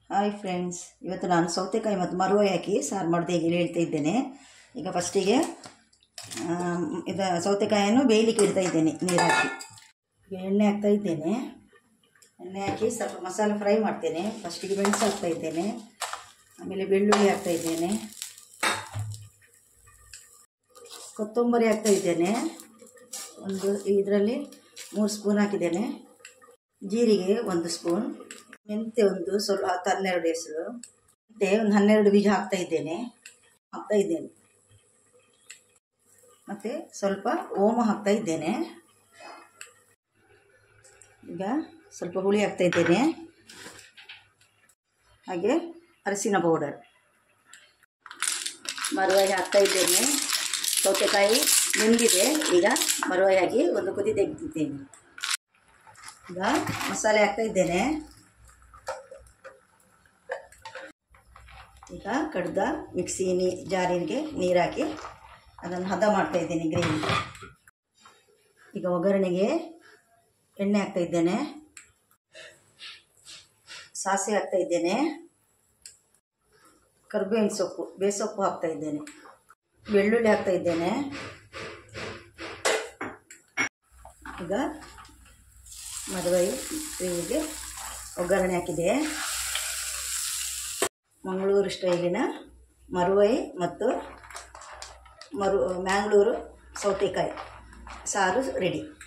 hi friends ಇವತ್ತು ನಾನು ಸೌತೆಕಾಯಿ ಮತ್ತು ಮರುವೆ ಹಾಕಿ ಸಾರು ಮಾಡೋದು ಹೇಗೆ ಹೇಳ್ತಾ ಇದ್ದೇನೆ ಈಗ ಫಸ್ಟಿಗೆ ಇದು ಸೌತೆಕಾಯಿಯನ್ನು ಬೇಯಲಿಕ್ಕೆ ಇಡ್ತಾ ಇದ್ದೇನೆ ನೀರು ಹಾಕಿ ಈಗ ಎಣ್ಣೆ ಹಾಕ್ತಾ ಇದ್ದೇನೆ ಎಣ್ಣೆ ಹಾಕಿ ಸ್ವಲ್ಪ ಮಸಾಲೆ ಫ್ರೈ ಮಾಡ್ತೇನೆ ಫಸ್ಟಿಗೆ ಮೆಣಸು ಹಾಕ್ತಾ ಇದ್ದೇನೆ ಆಮೇಲೆ ಬೆಳ್ಳುಳ್ಳಿ ಹಾಕ್ತಾ ಇದ್ದೇನೆ ಕೊತ್ತಂಬರಿ ಹಾಕ್ತಾ ಇದ್ದೇನೆ ಒಂದು ಇದರಲ್ಲಿ ಮೂರು ಸ್ಪೂನ್ ಹಾಕಿದ್ದೇನೆ ಜೀರಿಗೆ ಒಂದು ಸ್ಪೂನ್ ಮೆಂತ್ಯ ಒಂದು ಸ್ವಲ್ಪ ಹತ್ತು ಹನ್ನೆರಡು ಹೆಸರು ಮೆಂತ್ಯ ಒಂದು ಹನ್ನೆರಡು ಬೀಜ ಹಾಕ್ತಾ ಇದ್ದೇನೆ ಹಾಕ್ತಾ ಇದ್ದೇನೆ ಮತ್ತು ಸ್ವಲ್ಪ ಓಮ ಹಾಕ್ತಾ ಇದ್ದೇನೆ ಈಗ ಸ್ವಲ್ಪ ಹುಳಿ ಹಾಕ್ತಾ ಇದ್ದೇನೆ ಹಾಗೆ ಅರಸಿನ ಪೌಡರ್ ಮರುವಾಯಿ ಹಾಕ್ತಾ ಇದ್ದೇನೆ ಸೌತೆಕಾಯಿ ಬೆಂದಿದೆ ಈಗ ಮರುವಾಯಿ ಹಾಕಿ ಒಂದು ಕುದಿ ತೆಗೆದಿದ್ದೇನೆ ಈಗ ಮಸಾಲೆ ಹಾಕ್ತಾ ಇದ್ದೇನೆ ಈಗ ಕಡ್ದ ಮಿಕ್ಸಿ ನೀ ಜಾರಿಗೆ ನೀರು ಹಾಕಿ ಅದನ್ನು ಹದ ಮಾಡ್ತಾ ಇದ್ದೇನೆ ಗ್ರೇವಿ ಈಗ ಒಗ್ಗರಣೆಗೆ ಎಣ್ಣೆ ಹಾಕ್ತಾ ಇದ್ದೇನೆ ಸಾಸಿವೆ ಹಾಕ್ತಾ ಇದ್ದೇನೆ ಕರ್ಬೇವಿನ ಸೊಪ್ಪು ಬೇಸೊಪ್ಪು ಹಾಕ್ತಾ ಇದ್ದೇನೆ ಬೆಳ್ಳುಳ್ಳಿ ಹಾಕ್ತಾ ಇದ್ದೇನೆ ಈಗ ಮದುವೆ ಗ್ರೇವಿಗೆ ಒಗ್ಗರಣೆ ಹಾಕಿದೆ ಮಂಗಳೂರು ಸ್ಟೈಲಿನ ಮರುವೈ ಮತ್ತು ಮರು ಮ್ಯಾಂಗ್ಳೂರು ಸೌತೆಕಾಯಿ ಸಾರು ರೆಡಿ